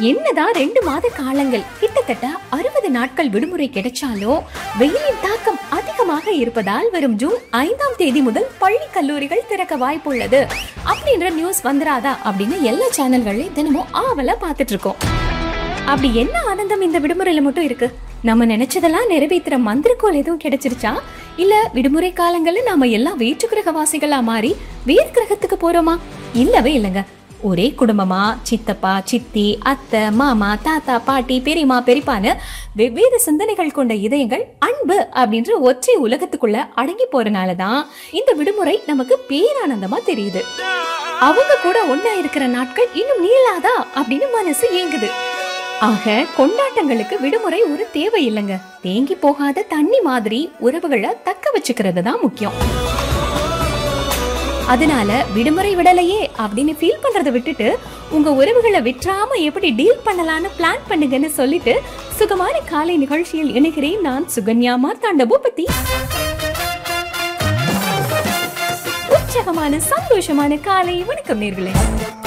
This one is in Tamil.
என்னதான் ரெண்டு மாத காலங்கள் கிட்டத்தட்ட அறுபது நாட்கள் விடுமுறை கிடைச்சாலும் வெயிலின் தாக்கம் அதிகமாக இருப்பதால் வரும் ஜூன் ஐந்தாம் தேதி முதல் பள்ளி கல்லூரிகள் திறக்க வாய்ப்புள்ளது அப்படின்ற நியூஸ் வந்துராதா அப்படின்னு எல்லா சேனல்களையும் தினமும் ஆவலா பார்த்துட்டு இருக்கோம் அப்படி என்ன ஆனந்தம் இந்த விடுமுறையில மட்டும் இருக்கு நம்ம நினைச்சதெல்லாம் நிறைவேற்றுற மந்திரக்கோள் எதுவும் கிடைச்சிருச்சா இல்ல விடுமுறை காலங்கள்ல நாம எல்லாம் வேற்று கிரகவாசிகளா மாறி வேறு கிரகத்துக்கு போறோமா இல்லவே இல்லைங்க ஒரே குடும்பமா சித்தப்பா சித்தி அத்தை மாமா தாத்தா பாட்டி பெரியம்மா பெரியப்பான்னு வெவ்வேறு சிந்தனைகள் கொண்ட இதயங்கள் அன்பு அப்படின்ற ஒற்றை உலகத்துக்குள்ள அடங்கி போறனால தான் இந்த விடுமுறை நமக்கு பேரானந்தமா தெரியுது அவங்க கூட ஒண்ணா இருக்கிற நாட்கள் இன்னும் நீளாதா அப்படின்னு மனசு ஏங்குது ஆக கொண்டாட்டங்களுக்கு விடுமுறை ஒரு தேவை இல்லைங்க தேங்கி போகாத தண்ணி மாதிரி உறவுகளை தக்க வச்சுக்கிறது தான் முக்கியம் அதனால விடுமுறை விடலையே அப்படின்னு ஃபீல் பண்றதை விட்டுட்டு உங்க உறவுகளை விட்டுறாம எப்படி டீல் பண்ணலாம்னு பிளான் பண்ணுங்கன்னு சொல்லிட்டு சுகமான காலை நிகழ்ச்சியில் இணைகிறேன் நான் சுகன்யா மார்த்தாண்ட பூபதி உற்சாகமான சந்தோஷமான காலை வணக்கம் நேர்களே